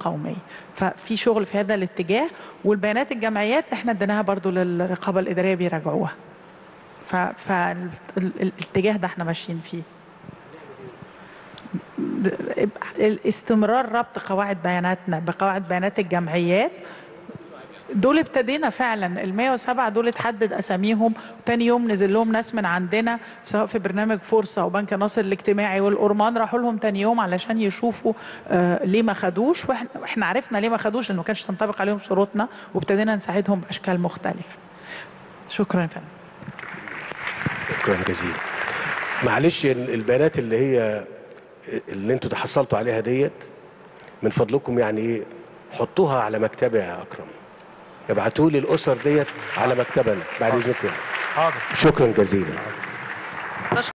القوميه ففي شغل في هذا الاتجاه والبيانات الجمعيات احنا اديناها برضو للرقابه الاداريه بيراجعوها فالاتجاه ده احنا ماشيين فيه استمرار ربط قواعد بياناتنا بقواعد بيانات الجمعيات دول ابتدينا فعلا ال 107 دول اتحدد اساميهم وتاني يوم نزل لهم ناس من عندنا سواء في برنامج فرصه وبنك ناصر الاجتماعي والأورمان راحوا لهم تاني يوم علشان يشوفوا آه ليه ما خدوش واحنا احنا عرفنا ليه ما خدوش لان ما كانش تنطبق عليهم شروطنا وابتدينا نساعدهم باشكال مختلفه. شكرا يا فندم. شكرا جزيلا. معلش البيانات اللي هي اللي انتوا تحصلتوا عليها ديت من فضلكم يعني ايه حطوها على مكتبي يا اكرم ابعتوا لي الاسر ديت على مكتبنا بعد اذنكم حاضر شكرا جزيلا